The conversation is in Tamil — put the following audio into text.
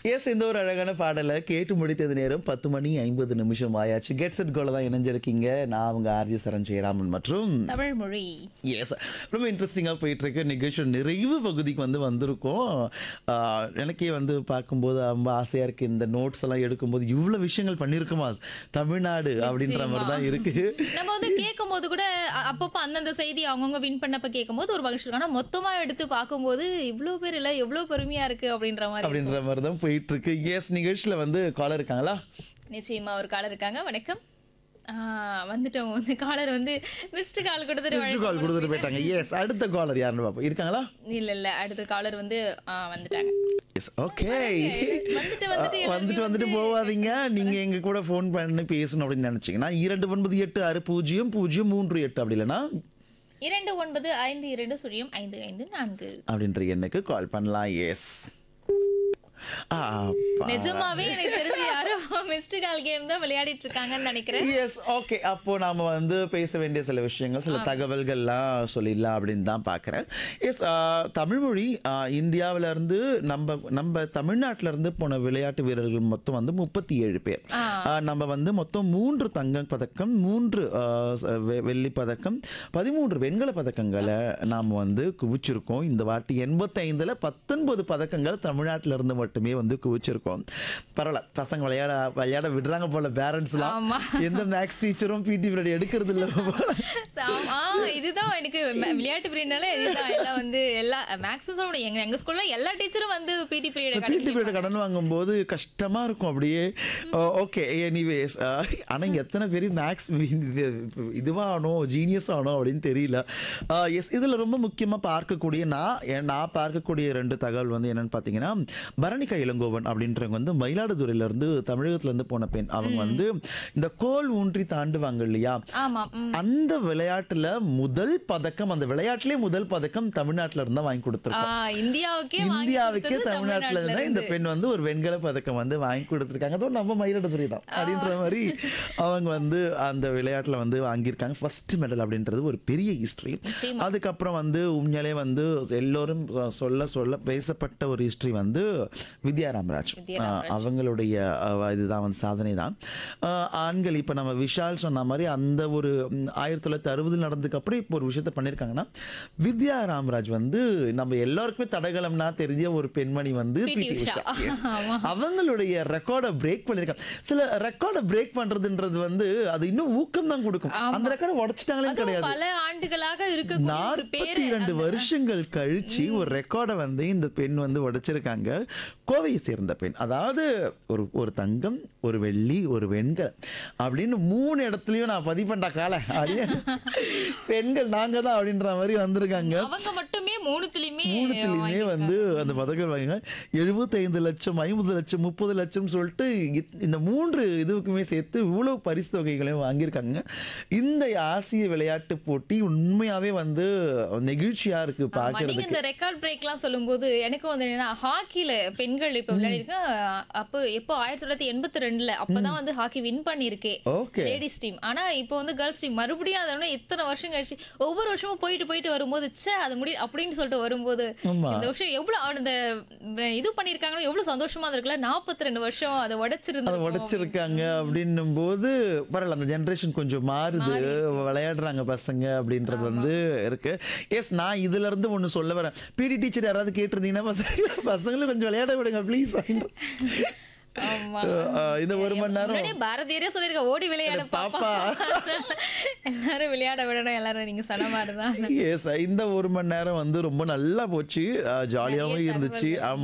எஸ் இந்த ஒரு அழகான பாடலை கேட்டு முடித்தது நேரம் பத்து மணி ஐம்பது நிமிஷம் ஆயாச்சு கெட் செட் கோல தான் இணைஞ்சிருக்கீங்க நான் அவங்க ஆர்ஜி சரண் ஜெயராமன் மற்றும் தமிழ் மொழி எஸ் ரொம்ப இன்ட்ரெஸ்டிங்காக போயிட்டு இருக்கு நிகழ்ச்சி நிறைவு பகுதிக்கு வந்து வந்திருக்கோம் ஆஹ், எனக்கே வந்து பார்க்கும்போது ரொம்ப ஆசையாக இருக்கு இந்த நோட்ஸ் எல்லாம் எடுக்கும்போது இவ்வளோ விஷயங்கள் பண்ணியிருக்குமா தமிழ்நாடு அப்படின்ற மாதிரி தான் இருக்கு நம்ம வந்து கேட்கும் போது கூட அ- அப்பப்போ அந்தந்த செய்தி அவங்கவுங்க வின் பண்ணப்ப கேட்கும் போது ஒரு மகிழ்ச்சி இருக்கும் ஆனா மொத்தமா எடுத்து பார்க்கும்போது இவ்ளோ பேர் இல்ல எவ்வளவு பெருமையா இருக்கு அப்படின்ற மாதிரி அப்படின்ற மாதிரி தான் போயிட்டு இருக்கு எஸ் நிகழ்ச்சியில் வந்து காலர் இருக்காங்களா நிச்சயமா ஒரு காலர் இருக்காங்க வணக்கம் ஆ, வந்துட்டோம் வந்து காலர் வந்து மிஸ்டு கால் கொடுத்துட்டு மிஸ்டு கால் வழக்கம் கொடுத்துட்டு போயிட்டாங்க எஸ் அடுத்த காலர் யாருன்னு பார்ப்போம் இருக்காங்களா இல்ல இல்ல அடுத்த காலர் வந்து ஆ, வந்துட்டாங்க எஸ் ஓகே வந்துட்டு வந்துட்டு எல்லாருமே வந்துட்டு வந்துட்டு போவாதீங்க நீங்க எங்க கூட ஃபோன் பண்ணி பேசணும் அப்படின்னு நினைச்சீங்கன்னா இரண்டு ஒன்பது எட்டு ஆறு பூஜ்ஜியம் பூஜ்ஜியம் மூன்று எட்டு அப்படி இல்லைன்னா இரண்டு ஒன்பது ஐந்து இரண்டு சுழியம் ஐந்து ஐந்து நான்கு அப்படின்ற எண்ணுக்கு கால் பண்ணலாம் எஸ் நிஜமாவே எனக்கு தெரிஞ்சு யாரோ மிஸ்டு கால் கேம் தான் விளையாடிட்டு இருக்காங்கன்னு நினைக்கிறேன் எஸ் ஓகே அப்போ நாம வந்து பேச வேண்டிய சில விஷயங்கள் சில தகவல்கள்லாம் சொல்லிடலாம் அப்படின்னு தான் பார்க்குறேன் எஸ் தமிழ்மொழி ஆஹ், இந்தியாவுல இருந்து நம்ம நம்ம தமிழ்நாட்டுல இருந்து போன விளையாட்டு வீரர்கள் மொத்தம் வந்து முப்பத்தி ஏழு பேர் ஆஹ், நம்ம வந்து மொத்தம் மூன்று தங்க பதக்கம் மூன்று ஆஹ், ச- வெ- வெள்ளி பதக்கம் பதிமூன்று வெண்கல பதக்கங்களை நாம் வந்து குவிச்சிருக்கோம் இந்த வாட்டி எண்பத்தைந்தில் பத்தொன்பது பதக்கங்கள் தமிழ்நாட்டில இருந்து மட்டுமே வந்து குவிச்சிருக்கோம் பரவாயில்ல பசங்க விளையாட விளையாட விடுறாங்க போல பேரண்ட்ஸ்லாம் ஆமா. எந்த மேக்ஸ் டீச்சரும் பிடி பீரியட் எடுக்கிறது இல்லை போல ஆ இதுதான் எனக்கு ம- விளையாட்டு பீரியட்னால இதுதான் எல்லாம் வந்து எல்லா மேக்ஸும் சொல்ல முடியும் எங்க எங்க ஸ்கூல்ல எல்லா டீச்சரும் வந்து பிடி பீரியட் பிடி பீரியட் கடன் வாங்கும்போது கஷ்டமா இருக்கும் அப்படியே ஓகே எனிவேஸ் ஆனா இங்க எத்தனை பேர் மேக்ஸ் இதுவா ஆனோம் ஜீனியஸ் ஆனோம் அப்படின்னு தெரியல எஸ் இதுல ரொம்ப முக்கியமா பார்க்கக்கூடிய நான் எ- நான் பார்க்கக்கூடிய ரெண்டு தகவல் வந்து என்னன்னு பார்த்தீங்கன்னா பரணிகா இளங்கோவன் அப்படின்றவங்க வந்து மயிலாடுதுறையில இருந்து தமிழகத்துல இருந்து போன பெண் அவங்க வந்து இந்த கோல் ஊன்றி தாண்டுவாங்க இல்லையா ஆமா ம். அந்த விளையாட்டுல முதல் பதக்கம் அந்த விளையாட்டுலயே முதல் பதக்கம் தமிழ்நாட்டுல இருந்தா வாங்கி கொடுத்துருக்கோம் ஆ, இந்தியாவுக்கே வாங்கி இந்தியாவுக்கே கொடுத்தது தமிழ்நாட்டுல இருந்தா இந்த பெண் வந்து ஒரு வெண்கல பதக்கம் வந்து வாங்கி கொடுத்துருக்காங்க அதுவும் நம்ம மயிலாடுதுறை தான் அப்படின்ற மாதிரி அவங்க வந்து அந்த விளையாட்டுல வந்து வாங்கியிருக்காங்க ஃபர்ஸ்ட் மெடல் அப்படின்றது ஒரு பெரிய ஹிஸ்டரி நிச்சயமா. அதுக்கப்புறம் வந்து உண்மையிலே வந்து எல்லோரும் சொ- சொல்ல சொல்ல பேசப்பட்ட ஒரு ஹிஸ்டரி வந்து வித்யா ராமராஜ் வித்யா ஆஹ் அவங்களுடைய அஹ், இதுதான் வந்து சாதனை தான் ஆஹ் ஆண்கள் இப்போ நம்ம விஷால் சொன்ன மாதிரி அந்த ஒரு ம், ஆயிரத்தி தொள்ளாயிரத்தி அறுபதில் நடந்ததுக்கு அப்புறம் இப்போ ஒரு விஷயத்த பண்ணியிருக்காங்கன்னா வித்யா ராமராஜ் வந்து நம்ம எல்லாருக்குமே தடகளம்னா தெரிஞ்ச ஒரு பெண்மணி வந்து PT பிடி உஷா. உஷா Yes. ஆமா. அவங்களுடைய ரெக்கார்டை பிரேக் பண்ணியிருக்காங்க சில ரெக்கார்டை பிரேக் பண்றதுன்றது வந்து அது இன்னும் ஊக்கம் தான் கொடுக்கும் அந்த ரெக்கார்டை உடைச்சிட்டாங்களே அதுவும் கிடையாது பல ஆண்டுகளாக இருக்கக்கூடிய ஒரு நாற்பத்தி பேரு இரண்டு வருஷங்கள் கழிச்சு ஒரு ரெக்கார்டை வந்து இந்த பெண் வந்து உடைச்சிருக்காங்க கோவையை சேர்ந்த பெண் அதாவது ஒரு ஒரு தங்கம் ஒரு வெள்ளி ஒரு வெண்கல் அப்படின்னு மூணு இடத்துலயும் நான் பதிப்பண்டா கால அப்படியே பெண்கள் நாங்க தான் அப்படின்ற மாதிரி வந்திருக்காங்க அவங்க மட்டுமே மூணுத்துலயுமே மூணுத்துலயுமே வந்து அந்த பதக்கம் வாங்க எழுபத்தைந்து லட்சம் ஐம்பது லட்சம் முப்பது லட்சம் சொல்லிட்டு இத்- இந்த மூன்று இதுவுக்குமே சேர்த்து இவ்வளவு பரிசு தொகைகளையும் வாங்கியிருக்காங்க இந்த ஆசிய விளையாட்டு போட்டி உண்மையாவே வந்து நெகிழ்ச்சியா இருக்கு ஆமா, நீங்க பார்க்கறதுக்கு இந்த ரெக்கார்ட் பிரேக்லாம் சொல்லும்போது எனக்கு வந்து என்னன்னா ஹாக்கில பெண்கள் இப்ப விளையாடிருக்கேன் அப்போ எப்போ ஆயிரத்தி தொள்ளாயிரத்தி எண்பத்தி ரெண்டுல அப்பதான் வந்து ஹாக்கி வின் பண்ணிருக்கே ஓகே லேடிஸ் டீம் ஆனா இப்போ வந்து கேர்ள்ஸ் டீம் மறுபடியும் அதை வந்து இத்தனை வருஷம் கழிச்சு ஒவ்வொரு வருஷமும் போயிட்டு போயிட்டு வரும்போது ச்சே அது முடி அப்படின்னு சொல்லிட்டு வரும்போது ஆமா. இந்த வருஷம் எவ்வளவு அந்த இது பண்ணிருக்காங்களோ எவ்வளவு சந்தோஷமா இருக்குல்ல நாற்பத்தி ரெண்டு வருஷம் அதை அதை உடைச்சிருந்து உடைச்சிருக்காங்க அப்படின்னும் போது பரவாயில்ல அந்த ஜென்ரேஷன் கொஞ்சம் மாறுது விளையாடுறாங்க பசங்க அப்படின்றது வந்து இருக்கு எஸ் நான் இதுல இருந்து ஒண்ணு சொல்ல வரேன் பிடி டீச்சர் யாராவது கேட்டிருந்தீங்கன்னா பசங்க பசங்களும் கொஞ்சம் விளையாட விடுங்க ப்ளீஸ் ஆமா இந்த ஒரு மணி நேரம் முன்னாடியே பாரதியரே சொல்லிருக்க ஓடி விளையாட பாப்பா பாப்பா. எல்லாரும் விளையாட விடணும் எல்லாரும் நீங்க சொன்ன மாதிரிதான் எஸ் இந்த ஒரு மணி நேரம் வந்து ரொம்ப நல்லா போச்சு ஜாலியாகவும் நிறைய இருந்துச்சு தகவல்கள். ஆமா